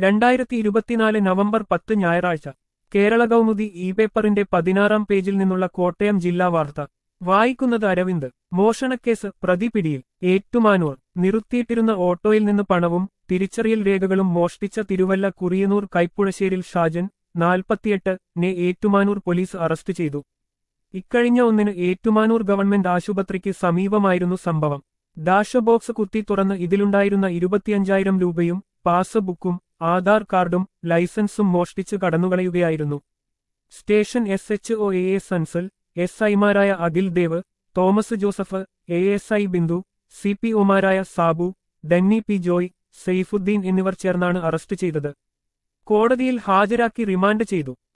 രണ്ടായിരത്തി ഇരുപത്തിനാല് നവംബർ പത്ത് ഞായറാഴ്ച കേരള കൗമുദി ഇ പേപ്പറിന്റെ പതിനാറാം പേജിൽ നിന്നുള്ള കോട്ടയം ജില്ലാ വാർത്ത വായിക്കുന്നത് അരവിന്ദ് മോഷണക്കേസ് പ്രതി പിടിയിൽ ഏറ്റുമാനൂർ നിർത്തിയിട്ടിരുന്ന ഓട്ടോയിൽ നിന്ന് പണവും തിരിച്ചറിയൽ രേഖകളും മോഷ്ടിച്ച തിരുവല്ല കുറിയനൂർ കൈപ്പുഴശ്ശേരിൽ ഷാജൻ നാൽപ്പത്തിയെട്ട് നെ ഏറ്റുമാനൂർ പോലീസ് അറസ്റ്റ് ചെയ്തു ഇക്കഴിഞ്ഞ ഒന്നിന് ഏറ്റുമാനൂർ ഗവൺമെന്റ് ആശുപത്രിക്ക് സമീപമായിരുന്നു സംഭവം ഡാഷ ബോക്സ് കുത്തി തുറന്ന് ഇതിലുണ്ടായിരുന്ന ഇരുപത്തിയഞ്ചായിരം രൂപയും പാസ് ബുക്കും ആധാർ കാർഡും ലൈസൻസും മോഷ്ടിച്ച് കടന്നുകളയുകയായിരുന്നു station S H O A S Ansal S ഐമാരായ Akhil Dev Thomas Joseph A S I Bindu C P ഒമാരായ സാബു ഡെന്നി പി ജോയ് സെയ്ഫുദ്ദീൻ എന്നിവർ ചേർന്നാണ് അറസ്റ്റ് ചെയ്തത് കോടതിയിൽ ഹാജരാക്കി റിമാൻഡ് ചെയ്തു